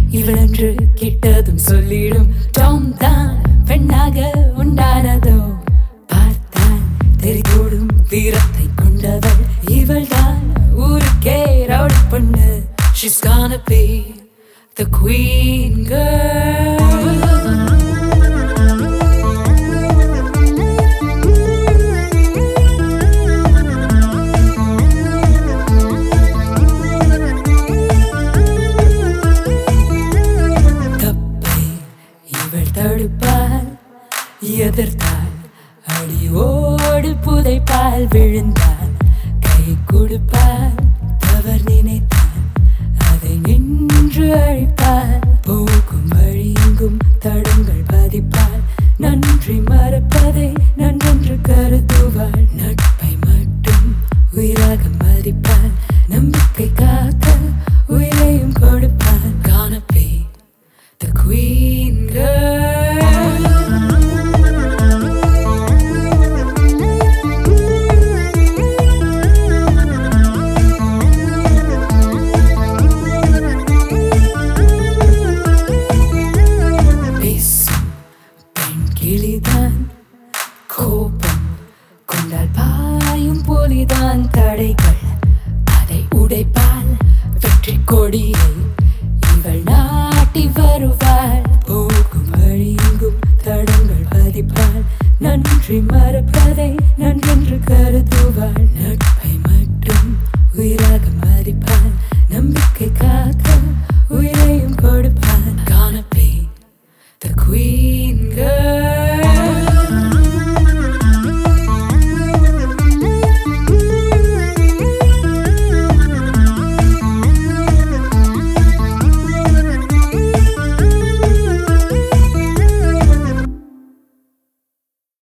இவளென்று கிட்டதும் சொல்லிடும் டாம் தான் பெண்ணாக உண்டானதோ பார்த்தால் தெரிதோடும் வீரத்தை கொண்டவள் இவள்தான் ஊருக்கே ரவுடி பொண்ணு She's gonna be the queen girl தப்பை இவள் தடுப்பால் எதிர்த்தால் அடியோடு புதைப்பால் விழுந்தால் கை கொடுப்பால் தவறு நினைத்தால் அதை நின்று அழிப்பால் போகும் வழியெங்கும் தடங்கள் பதிப்பால் நன்றி மறப்பதை நன்றென்று கருதுவாள் நட்பை மட்டும் உயிராக மதிப்பாள் நம்பிக்கை காக்க உயிரையும் கொடுப்பாள் Gonna be the queen girl பேசும் பெண் கிளிதான் கோபம் கொண்டால் பாயும் போலிதான் தடைகள் அதை உடைப்பால் வெற்றி கொடியை இவள் நாட்டி வருவாள் போகும் வழியெங்கும் தடங்கள் பதிப்பாள் நன்றி மறப்பதை நன்றென்று கருதுவாள் நட்பை மட்டும் உயிராக